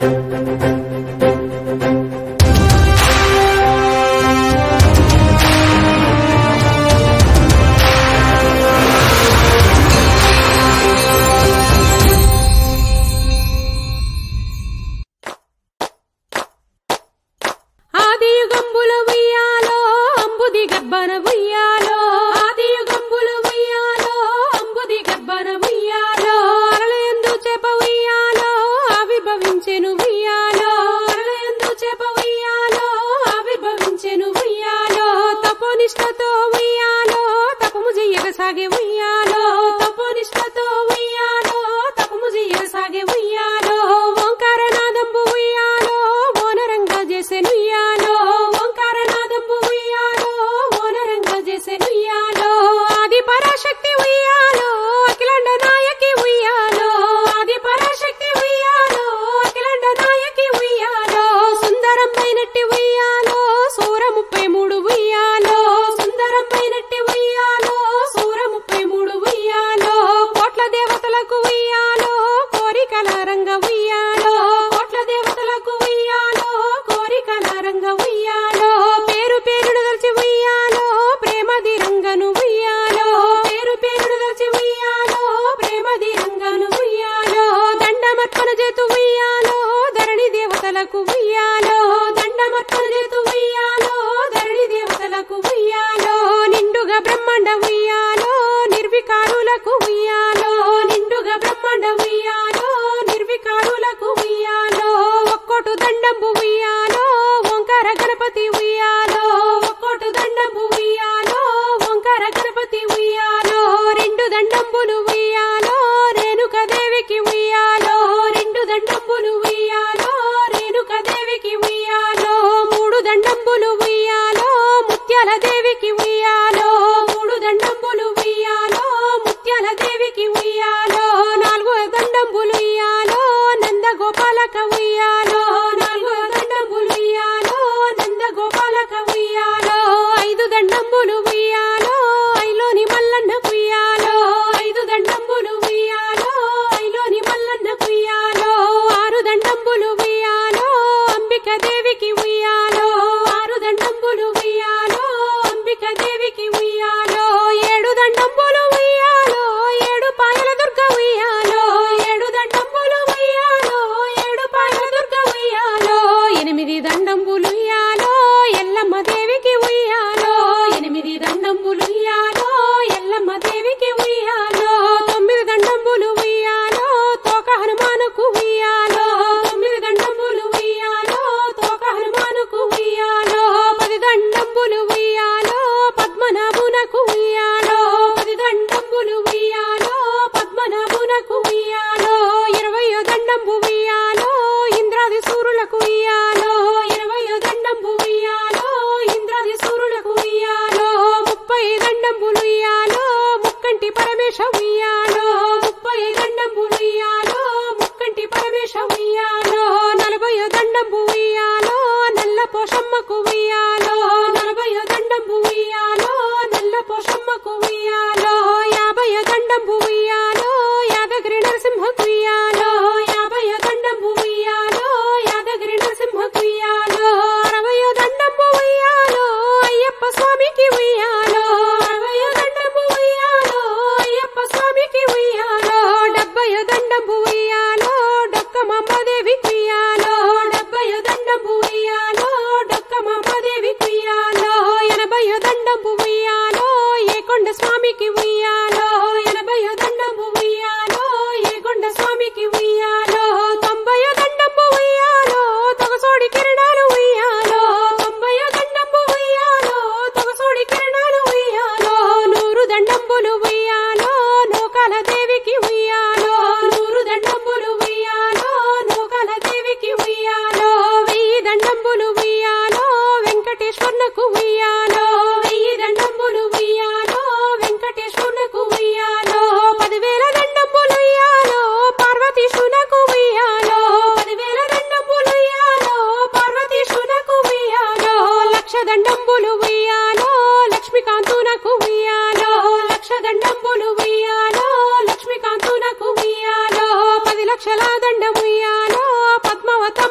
ఆదియుగంబుల ఉయ్యాలో అంబుది గర్భన ఉయ్యాలో ఆదియుగంబుల ఉయ్యాలో అంబుది గర్భన ఉయ్యాలో అరలయందు చేప ఉయ్యాలో ఆవిర్భవించెను ఉయ్యాలో అరలయందు చేప ఉయ్యాలో ఆవిర్భవించెను ఉయ్యాలో తపోనిష్టతో ఉయ్యాలో తపము చెయ్యక సాగే ఉయ్యాలో తపోనిష్టతో ఉయ్యాలో తపము చెయ్యక సాగే ఉయ్యాలో ఓంకారనాదంబు ఉయ్యాలో ఓనరంగా చేసే నుయ్యాలో ఓంకారనాదంబు ఉయ్యాలో ఓనరంగా చేసే నుయ్యాలో ఆది పరాశక్తి ఉయ్యాలో అఖిలండ నాయకి ఉయ్యాలో ఆది పరాశక్తి ఉయ్యాలో అఖిలండ నాయకి ఉయ్యాలో సుందరం పైనట్టి ఉయ్యాలో సూర ముప్పై మూడు ఉయ్యాలో సుందరం పైనట్టి ఉయ్యాలో సూర ముప్పై మూడు ఉయ్యాలో కోట్ల దేవతలకు ఉయ్యాలో కోరికల రంగ ఉయ్యాలో కోట్ల దేవతలకు ఉయ్యాలో కోరికల రంగ ఉయ్యాలో పేరు పేరుడు దల్చి ఉయ్యాలో ప్రేమది రంగను ఉయ్యాలో పేరు పేరుడు దల్చి ఉయ్యాలో ప్రేమది రంగను ఉయ్యాలో దండమర్పణ చేతు ఉయ్యాలో ధరణి దేవతలకు ఉయ్యాలో దండమర్పణ చేతు ఉయ్యాలో ధరణి దేవతలకు ఉయ్యాలో నిండుగా బ్రహ్మాండ ఉయ్యాలో నిర్వికారులకు ఉయ్యాలో నిండుగా బ్రహ్మాండ ఉయ్యాలో నిర్వికారులకు ఉయ్యాలో ఒక్కోటు దండంబు ఉయ్యాలో ఓంకార గణపతి ఉయ్యాలో ఒక్కోటు దండంబు ఉయ్యాలో ఓంకార గణపతి ఉయ్యాలో రెండు దండంబులు ఉయ్యాలో రేణుక దేవికి ఉయ్యాలో రెండు దండంబులు ఉయ్యాలో రేణుక దేవికి ఉయ్యాలో మూడు దండంబులు ఉయ్యాలో ముత్యాల దేవికి ఉయ్యాలో మూడు దండంబులు ఉయ్యాలో ముత్యాల దేవికి ఉయ్యాలో నాలుగు దండంబులు ఉయ్యాలో నంద గోపాలక ఉయ్యాలో నాలుగు దండంబులు ఉయ్యాలో నంద గోపాలక ఉయ్యాలో ఐదు దండంబులు ఉయ్యాలో ఐలోని మల్లన్న కుయ్యాలో ఐదు దండంబులు ఉయ్యాలో ఐలోని మల్లన్న కుయ్యాలో ఆరు దండంబులు ఉయ్యాలో అంబిక దేవికి ఉయ్యాలో ఆరు దండంబులు ఉయ్యాలో అంబిక దేవికి ఉయ్యాలో ఏడు దండంబులు ఉయ్యాలో ఏడు పాయల దుర్గ ఉయ్యాలో ఏడు దండంబులు ఉయ్యాలో ఏడు పాయల దుర్గ ఉయ్యాలో ఎనిమిది దండంబులు ఉయ్యాలో ఎల్లమ్మ దేవికి ఉయ్యాలో ఎనిమిది దండంబులు ఉయ్యాలో ఎల్లమ్మ దేవికి ఉయ్యాలో తొమ్మిది దండంబులు ఉయ్యాలో తోక హనుమానుకు ఉయ్యాలో తొమ్మిది దండంబులు ఉయ్యాలో తోక హనుమానుకు ఉయ్యాలో పది దండంబులు ఉయ్యాలో పద్మనాభునకు ఉయ్యాలో పది దండంబులు ఉయ్యాలో పద్మనాభునకు ఉయ్యాలో ఇరవయో దండంబు ఉయ్యాలో ఇంద్రాది సూరులకు ఉయ్యాలో ఇరవయో దండంబు ఉయ్యాలో ఇంద్రాది సూరులకు ఉయ్యాలో ముప్పై దండంబులు ఉయ్యాలో ముక్కంటి పరమేశ ఉయ్యాలో ముప్పై దండంబులు ఉయ్యాలో ముక్కంటి పరమేశ ఉయ్యాలో నలభయో దండంబు ఉయ్యాలో నల్ల పోషమ్మకు ఉయ్యాలో నలభయో దండంబు ఉయ్యాలో నల్ల పోషమ్మకు ఉయ్యాలో యాభై దండంబు ఉయ్యాలో యాదగిరి నరసింహ కుయ్యాలో యాభై దండంబు ఉయ్యాలో యాదగిరి నరసింహ కుయ్యాలో అరవై దండంబు ఉయ్యాలో అయ్యప్ప స్వామికి ఉయ్యాలో అరవై దండంబు ఉయ్యాలో అయ్యప్ప స్వామికి ఉయ్యాలో డెబ్బై దండంబు ఉయ్యాలో డొక్క మమ్మదేవి కుయ్యాలో డెబ్బై దండంబు ఉయ్యాలో డొక్క మమ్మదేవి కుయ్యాలో ఎనభై దండంబు ఉయ్యాలో ఏకొండ స్వామికి ఉయ్యాలో ఎనభై దండంబు ఉయ్యాలో ఏకొండ స్వామికి ఉయ్యాలో తొంభై దండంబు ఉయ్యాలో తొగసోడి కిరణాలు ఉయ్యాలో తొంభై దండంబు ఉయ్యాలో తొగసోడి కిరణాలు ఉయ్యాలో నూరు దండంబులు ఉయ్యాలో నూకాల దేవికి ఉయ్యాలో నూరు దండంబులు ఉయ్యాలో నూకాల దేవికి ఉయ్యాలో వెయ్యి దండంబులు ఉయ్యాలో వెంకటేశ్వర్నకు ఉయ్యాలో వెయ్యి దండంబులు ఉయ్యాలో వెంకటేశ్వర్నకు ఉయ్యాలో పదివేల దండంబులు ఉయ్యాలో పార్వతీశునకు ఉయ్యాలో పదివేల దండంబులు ఉయ్యాలో పార్వతీశునకు ఉయ్యాలో లక్ష దండంబులు ఉయ్యాలో లక్ష్మీకాంతునకు ఉయ్యాలో లక్ష దండంబులు ఉయ్యాలో లక్ష్మీకాంతునకు ఉయ్యాలో పది లక్షల దండం ఉయ్యాలో పద్మావత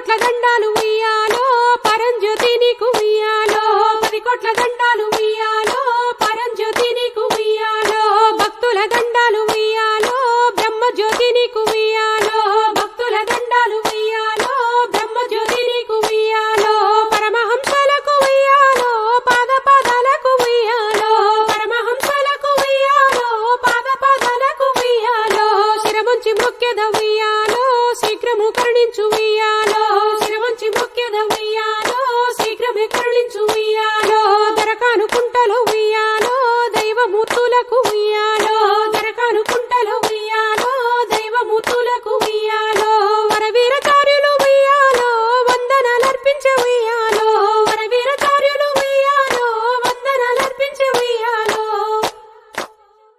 కోట్ల దండాలు ఉయ్యాలో పరంజ్యోతి నీకు ఉయ్యాలో పది కోట్ల దండాలు ఉయ్యాలో పరంజ్యోతి నీకు ఉయ్యాలో భక్తుల దండాలు ఉయ్యాలో బ్రహ్మజ్యోతి నీకు ఉయ్యాలో భక్తుల దండాలు ఉయ్యాలో బ్రహ్మజ్యోతి నీకు ఉయ్యాలో పరమహంసలకు ఉయ్యాలో పాద పాదాలకు ఉయ్యాలో పరమహంసలకు ఉయ్యాలో పాద పాదాలకు ఉయ్యాలో శిరముంచి మొక్కెద ఉయ్యాలో శీఘ్రము కరుణించు ఉయ్యాలో శిరముంచి మొక్కెద ఉయ్యాలో శీఘ్రమే కరుణించు ఉయ్యాలో దరకాను కుంటలో ఉయ్యాలో దైవమూర్తులకు ఉయ్యాలో దరకాను కుంటలో ఉయ్యాలో దైవమూర్తులకు ఉయ్యాలో వరవీరచార్యులు ఉయ్యాలో వందనాలర్పించే ఉయ్యాలో